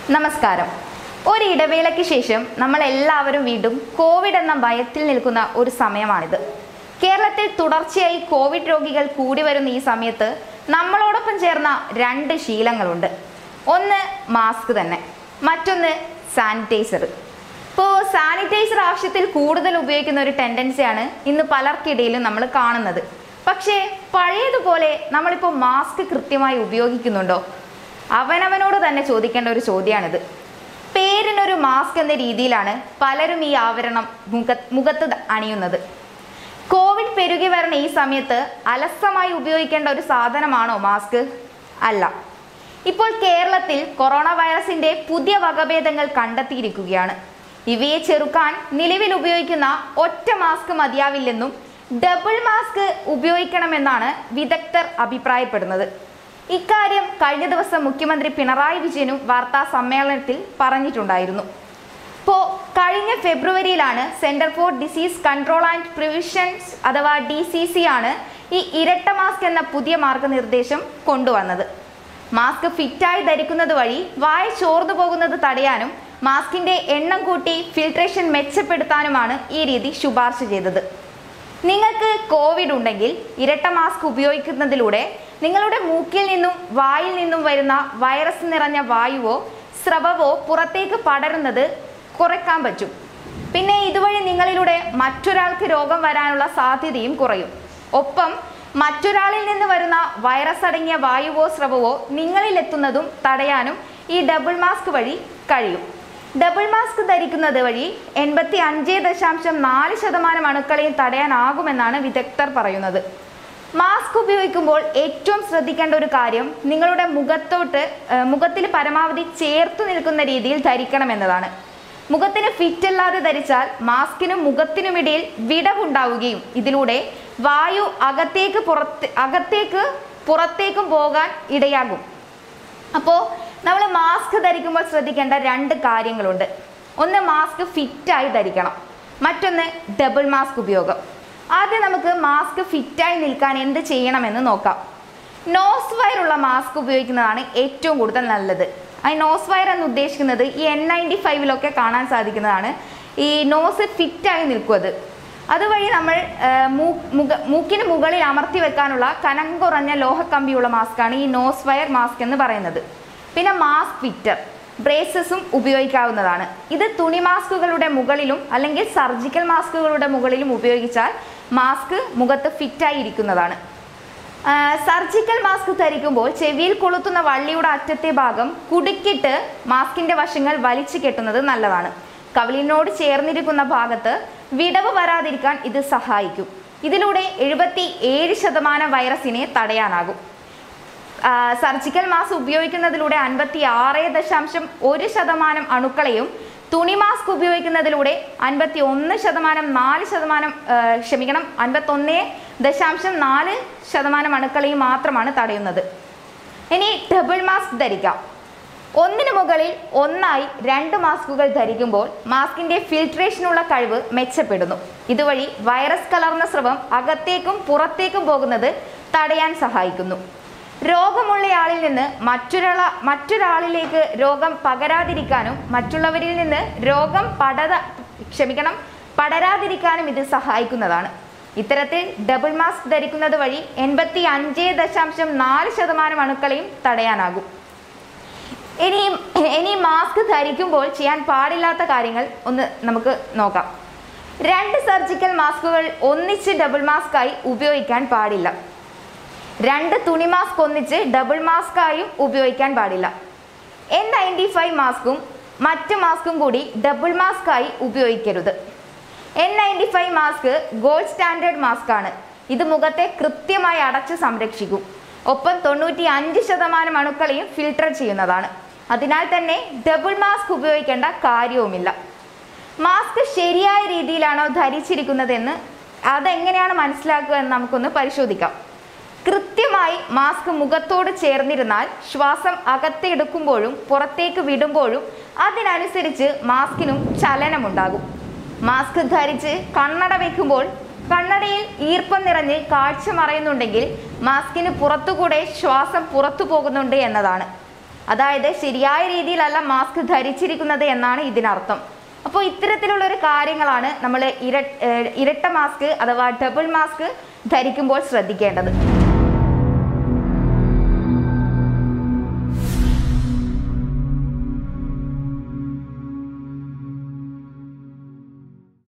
നമസ്കാരം ഒരു ഇടവേളയ്ക്ക് ശേഷം നമ്മൾ എല്ലാവരും വീണ്ടും കോവിഡ് എന്ന ഭയത്തിൽ നിൽക്കുന്ന ഒരു സമയമാണിത് കേരളത്തിൽ തുടർച്ചയായി കോവിഡ് രോഗികൾ കൂടി വരുന്ന ഈ സമയത്ത് നമ്മളോടൊപ്പം ചേർന്ന രണ്ട് ശീലങ്ങളുണ്ട് ഒന്ന് മാസ്ക് തന്നെ മറ്റൊന്ന് സാനിറ്റൈസർ ഇപ്പോൾ സാനിറ്റൈസർ ആവശ്യത്തിൽ കൂടുതൽ ഉപയോഗിക്കുന്ന ഒരു ടെൻഡൻസിയാണ് ഇന്ന് പലർക്കിടയിലും നമ്മൾ കാണുന്നത് പക്ഷേ പഴയതുപോലെ നമ്മളിപ്പോൾ മാസ്ക് കൃത്യമായി ഉപയോഗിക്കുന്നുണ്ടോ അവനവനോട് തന്നെ ചോദിക്കേണ്ട ഒരു ചോദ്യമാണിത് പേരിനൊരു മാസ്ക് എന്ന രീതിയിലാണ് പലരും ഈ ആവരണം മുഖ മുഖത്ത് ത- അണിയുന്നത് കോവിഡ് പെരുകി വരുന്ന ഈ സമയത്ത് അലസമായി ഉപയോഗിക്കേണ്ട ഒരു സാധനമാണോ മാസ്ക് അല്ല ഇപ്പോൾ കേരളത്തിൽ കൊറോണ വൈറസിന്റെ പുതിയ വകഭേദങ്ങൾ കണ്ടെത്തിയിരിക്കുകയാണ് ഇവയെ ചെറുക്കാൻ നിലവിൽ ഉപയോഗിക്കുന്ന ഒറ്റ മാസ്ക് മതിയാവില്ലെന്നും ഡബിൾ മാസ്ക് ഉപയോഗിക്കണമെന്നാണ് വിദഗ്ധർ അഭിപ്രായപ്പെടുന്നത് ഇക്കാര്യം കഴിഞ്ഞ ദിവസം മുഖ്യമന്ത്രി പിണറായി വിജയനും വാർത്താ സമ്മേളനത്തിൽ പറഞ്ഞിട്ടുണ്ടായിരുന്നു ഇപ്പോൾ കഴിഞ്ഞ ഫെബ്രുവരിയിലാണ് centre for disease control and preventions അഥവാ ഡി സി സി ആണ് ഈ ഇരട്ട മാസ്ക് എന്ന പുതിയ മാർഗനിർദ്ദേശം കൊണ്ടുവന്നത് മാസ്ക് ഫിറ്റായി ധരിക്കുന്നത് വഴി വായ ചോർന്നു പോകുന്നത് തടയാനും മാസ്കിന്റെ എണ്ണം കൂട്ടി ഫിൽട്രേഷൻ മെച്ചപ്പെടുത്താനുമാണ് ഈ രീതി ശുപാർശ ചെയ്തത് നിങ്ങൾക്ക് കോവിഡ് ഉണ്ടെങ്കിൽ ഇരട്ട മാസ്ക് ഉപയോഗിക്കുന്നതിലൂടെ നിങ്ങളുടെ മൂക്കിൽ നിന്നും വായിൽ നിന്നും വരുന്ന വൈറസ് നിറഞ്ഞ വായുവോ സ്രവവോ പുറത്തേക്ക് പടരുന്നത് കുറയ്ക്കാൻ പറ്റും പിന്നെ ഇതുവഴി നിങ്ങളിലൂടെ മറ്റൊരാൾക്ക് രോഗം വരാനുള്ള സാധ്യതയും കുറയും ഒപ്പം മറ്റൊരാളിൽ നിന്ന് വരുന്ന വൈറസ് അടങ്ങിയ വായുവോ സ്രവവോ നിങ്ങളിൽ എത്തുന്നതും തടയാനും ഈ ഡബിൾ മാസ്ക് വഴി കഴിയും ഡബിൾ മാസ്ക് ധരിക്കുന്നത് വഴി എൺപത്തി അഞ്ച് ദശാംശം നാല് ശതമാനം അണുക്കളെയും തടയാനാകുമെന്നാണ് വിദഗ്ധർ പറയുന്നത് മാസ്ക് ഉപയോഗിക്കുമ്പോൾ ഏറ്റവും ശ്രദ്ധിക്കേണ്ട ഒരു കാര്യം നിങ്ങളുടെ മുഖത്തോട്ട് ഏഹ്, മുഖത്തിൽ പരമാവധി ചേർത്ത് നിൽക്കുന്ന രീതിയിൽ ധരിക്കണമെന്നതാണ് മുഖത്തിന് ഫിറ്റ് അല്ലാതെ ധരിച്ചാൽ മാസ്കിനും മുഖത്തിനുമിടയിൽ വിടവുണ്ടാവുകയും ഇതിലൂടെ വായു അകത്തേക്ക് പുറത്ത് അകത്തേക്ക് പുറത്തേക്കും പോകാൻ ഇടയാകും അപ്പോൾ നമ്മൾ മാസ്ക് ധരിക്കുമ്പോൾ ശ്രദ്ധിക്കേണ്ട രണ്ട് കാര്യങ്ങളുണ്ട് ഒന്ന് മാസ്ക് ഫിറ്റായി ധരിക്കണം മറ്റൊന്ന് ഡബിൾ മാസ്ക് ഉപയോഗം ആദ്യം നമുക്ക് മാസ്ക് ഫിറ്റായി നിൽക്കാൻ എന്ത് ചെയ്യണമെന്ന് നോക്കാം നോസ് വയർ ഉള്ള മാസ്ക് ഉപയോഗിക്കുന്നതാണ് ഏറ്റവും കൂടുതൽ നല്ലത് ആ നോസ് വയർ എന്ന് ഉദ്ദേശിക്കുന്നത് ഈ എൻ നയൻറ്റി ഫൈവിലൊക്കെ കാണാൻ സാധിക്കുന്നതാണ് ഈ നോസ് ഫിറ്റായി നിൽക്കും അത് അതുവഴി നമ്മൾ ആ, മൂ- മുഖ- മൂക്കിന് മുകളിൽ അമർത്തി വെക്കാനുള്ള കനം കുറഞ്ഞ ലോഹക്കമ്പിയുള്ള മാസ്കാണ് ഈ നോസ് വയർ മാസ്ക് എന്ന് പറയുന്നത് പിന്നെ മാസ്ക് ഫിറ്റർ ബ്രേസസും ഉപയോഗിക്കാവുന്നതാണ് ഇത് തുണി മാസ്കുകളുടെ മുകളിലും അല്ലെങ്കിൽ സർജിക്കൽ മാസ്കുകളുടെ മുകളിലും ഉപയോഗിച്ചാൽ മാസ്ക് മുഖത്ത് ഫിറ്റായി ഇരിക്കുന്നതാണ് ആ, സർജിക്കൽ മാസ്ക് ധരിക്കുമ്പോൾ ചെവിയിൽ കൊളുത്തുന്ന വള്ളിയുടെ അറ്റത്തെ ഭാഗം കുടുക്കിട്ട് മാസ്കിന്റെ വശങ്ങൾ വലിച്ചു കെട്ടുന്നത് നല്ലതാണ് കവിളിനോട് ചേർന്നിരിക്കുന്ന ഭാഗത്ത് വിടവ് വരാതിരിക്കാൻ ഇത് സഹായിക്കും ഇതിലൂടെ എഴുപത്തി ഏഴ് ശതമാനം വൈറസിനെ തടയാനാകും ആ, സർജിക്കൽ മാസ്ക് ഉപയോഗിക്കുന്നതിലൂടെ അൻപത്തി ആറ് ദശാംശം ഒരു ശതമാനം അണുക്കളെയും തുണി മാസ്ക് ഉപയോഗിക്കുന്നതിലൂടെ അൻപത്തി ഒന്ന് ശതമാനം നാല് ശതമാനം ആ, ക്ഷമിക്കണം അൻപത്തൊന്ന് ദശാംശം നാല് ശതമാനം അണുക്കളെയും മാത്രമാണ് തടയുന്നത് ഇനി ഡബിൾ മാസ്ക് ധരിക്കാം ഒന്നിനു മുകളിൽ ഒന്നായി രണ്ട് മാസ്കുകൾ ധരിക്കുമ്പോൾ മാസ്കിന്റെ ഫിൽട്രേഷനുള്ള കഴിവ് മെച്ചപ്പെടുന്നു ഇതുവഴി വൈറസ് കലർന്ന സ്രവം അകത്തേക്കും പുറത്തേക്കും പോകുന്നത് തടയാൻ സഹായിക്കുന്നു രോഗമുള്ളയാളിൽ നിന്ന് മറ്റൊരാള മറ്റൊരാളിലേക്ക് രോഗം പകരാതിരിക്കാനും മറ്റുള്ളവരിൽ നിന്ന് രോഗം പടര ക്ഷമിക്കണം പടരാതിരിക്കാനും ഇത് സഹായിക്കുന്നതാണ് ഇത്തരത്തിൽ ഡബിൾ മാസ്ക് ധരിക്കുന്നത് വഴി എൺപത്തി അഞ്ച് ദശാംശം നാല് ശതമാനം അണുക്കളെയും തടയാനാകും ഇനി ഇനി മാസ്ക് ധരിക്കുമ്പോൾ ചെയ്യാൻ പാടില്ലാത്ത കാര്യങ്ങൾ ഒന്ന് നമുക്ക് നോക്കാം രണ്ട് സർജിക്കൽ മാസ്കുകൾ ഒന്നിച്ച് ഡബിൾ മാസ്കായി ഉപയോഗിക്കാൻ പാടില്ല രണ്ട് തുണി മാസ്ക് ഒന്നിച്ച് ഡബിൾ മാസ്കായും ഉപയോഗിക്കാൻ പാടില്ല എൻ നയൻറ്റി ഫൈവ് മാസ്കും മറ്റ് മാസ്കും കൂടി ഡബിൾ മാസ്കായി ഉപയോഗിക്കരുത് N ninety five mask gold standard mask ആണ് ഇത് മുഖത്തെ കൃത്യമായി അടച്ച് സംരക്ഷിക്കും ഒപ്പം തൊണ്ണൂറ്റി അഞ്ച് ശതമാനം അണുക്കളെയും ഫിൽട്ടർ ചെയ്യുന്നതാണ് അതിനാൽ തന്നെ ഡബിൾ മാസ്ക് ഉപയോഗിക്കേണ്ട കാര്യവുമില്ല മാസ്ക് ശരിയായ രീതിയിലാണോ ധരിച്ചിരിക്കുന്നതെന്ന് അതെങ്ങനെയാണ് മനസ്സിലാക്കുക എന്ന് നമുക്കൊന്ന് പരിശോധിക്കാം കൃത്യമായി മാസ്ക് മുഖത്തോട് ചേർന്നിരുന്നാൽ ശ്വാസം അകത്തെടുക്കുമ്പോഴും പുറത്തേക്ക് വിടുമ്പോഴും അതിനനുസരിച്ച് മാസ്കിനും ചലനമുണ്ടാകും മാസ്ക് ധരിച്ച് കണ്ണട വെക്കുമ്പോൾ കണ്ണടയിൽ ഈർപ്പം നിറഞ്ഞ് കാഴ്ച മറയുന്നുണ്ടെങ്കിൽ മാസ്കിന് പുറത്തുകൂടെ ശ്വാസം പുറത്തു പോകുന്നുണ്ട് എന്നതാണ് അതായത് ശരിയായ രീതിയിലല്ല മാസ്ക് ധരിച്ചിരിക്കുന്നത് എന്നാണ് ഇതിനർത്ഥം അപ്പോൾ ഇത്തരത്തിലുള്ള ഒരു കാര്യങ്ങളാണ് നമ്മൾ ഇര ഏഹ് ഇരട്ട മാസ്ക് അഥവാ ഡബിൾ മാസ്ക് ധരിക്കുമ്പോൾ ശ്രദ്ധിക്കേണ്ടത്